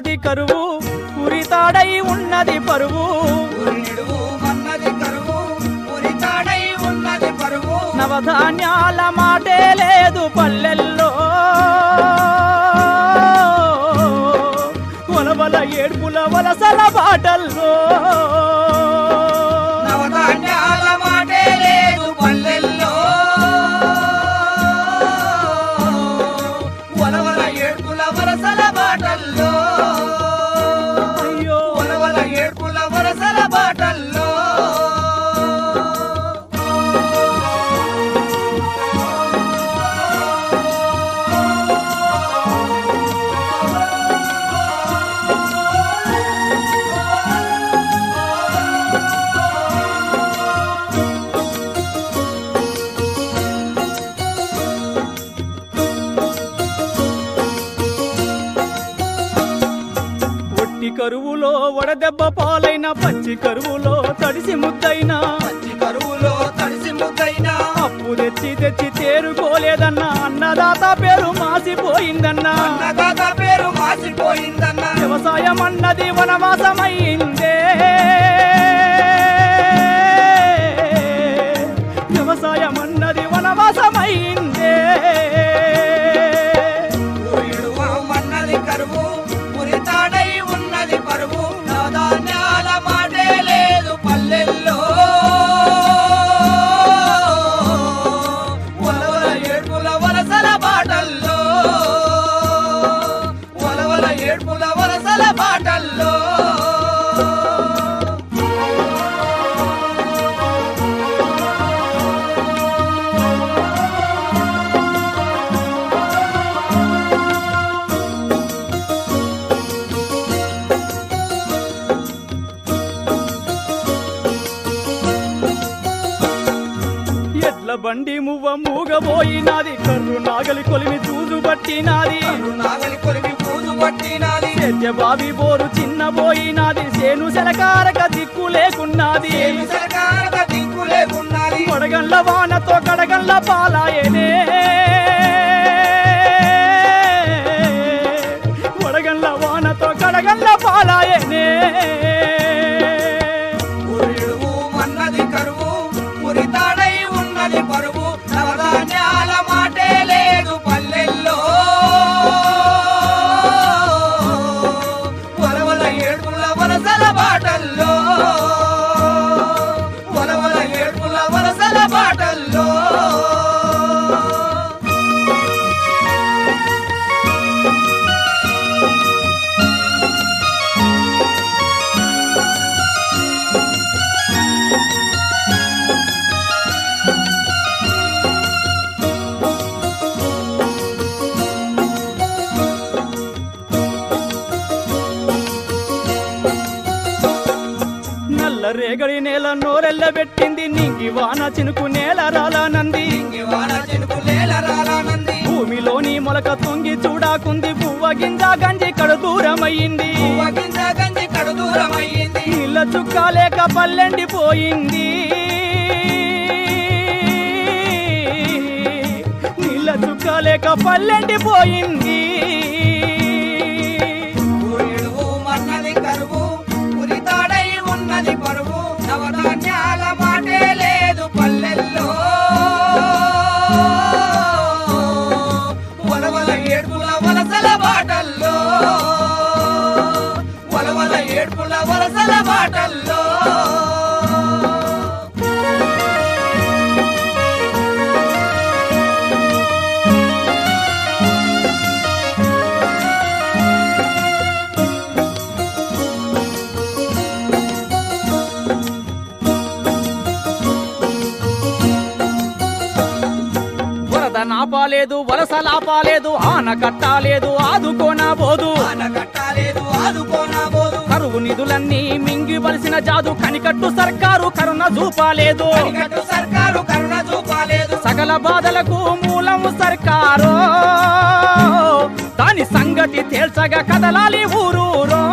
మన్నది కరువు ఉరితాడై ఉన్నది పరువు నిడువు మన్నది కరువు ఉరితాడై ఉన్నది పరువు నవధాన్యాల మాటే లేదు పల్లెల్లో వలవల ఏడ్పుల వలసల బాటల్లో నవధాన్యాల మాటే లేదు పల్లెల్లో వలవల ఏడ్పుల వరసల బాటల్లో అయ్యో వలవల ఏడ్పుల వరసల బాటల్లో ఒట్టి కరువులో వడదెబ్బ పాలైన పచ్చి కరువులో తడిసి ముద్దైనా పచ్చి కరువులో తడిసి ముద్దైనా అప్పు తెచ్చి తెచ్చి తేరుకోలేదన్న అన్నదాత పేరు మాసిపోయిందన్నా అన్నదాత పేరు మాసిపోయిందన్న వ్యవసాయం అన్నది వనవాసమైందే వ్యవసాయం అన్నది వనవాసమైందే ఊరిడువ మన్నది కరువు ఉరితాడై ఉన్నది పరువు నవధాన్యాల మాటే లేదు పల్లెల్లో వలవల ఏడ్పుల వలసల బాటల్లో వలవల ఏడ్పుల వలసల బాటల్లో ఎడ్ల బండి మువ్వ మూగబోయినాది కర్రు నాగలి కొలిమి చూసు పట్టినాది నాగలి కొలిమి పూజు పట్టినాది సేద్య బావి బోరు చిన్నబోయినాది సేను సెలకారక దిక్కు లేకున్నది ఏమి సరకారక దిక్కు లేకున్నది వడగండ్ల వానతో కడగండ్ల పాలాయనే వడగండ్ల వానతో కడగండ్ల పాలాయనే ఉరిడువు మన్నది కరువు ఉరితాడై ఉన్నది పరువు నవధాన్యాల మాటే లేదు పల్లెల్లో వలవల ఏడుపుల వలసల బాటల్లో వలవల ఏడుపుల వలసల బాటల్లో నల్ల రేగడి నేల నోరెల్ల పెట్టింది నింగి వాన చినుకు నేల రాలానంది వాన చెనుకు నేల రాలానంది భూమిలోని మొలక తొంగి చూడాకుంది పువ్వ గింజ గంజి కడు దూరమయ్యింది గింజ గంజి కడు దూరమయ్యింది నీళ్ళ చుక్క లేక పల్లెండిపోయింది నీళ్ళ చుక్క లేక పల్లెండిపోయింది ఊరిడువు మన్నది కరువు ఉరితాడై ఉన్నది పరువు నవధాన్యాల మాటే లేదు పల్లెల్లో వలవల ఏడ్పుల వలసల బాటల్లో వలవల ఏడ్పుల వలసల బాటల్లో వరద నాపాలేదు వలస లాపాలేదు ఆన కట్టాలేదు ఆదుకోనబోదు ఆన కట్టాలేదు ఆదుకోనాబోదు కరువు నిధులన్నీ మింగివలసిన జాదు కనికట్టు సర్కారు కరుణ చూపాలేదు కనికట్టు సర్కారు కరుణ చూపాలేదు సకల బాధలకు మూలం సర్కారు దాని సంగతి తేల్చగా కదలాలి ఊరూరో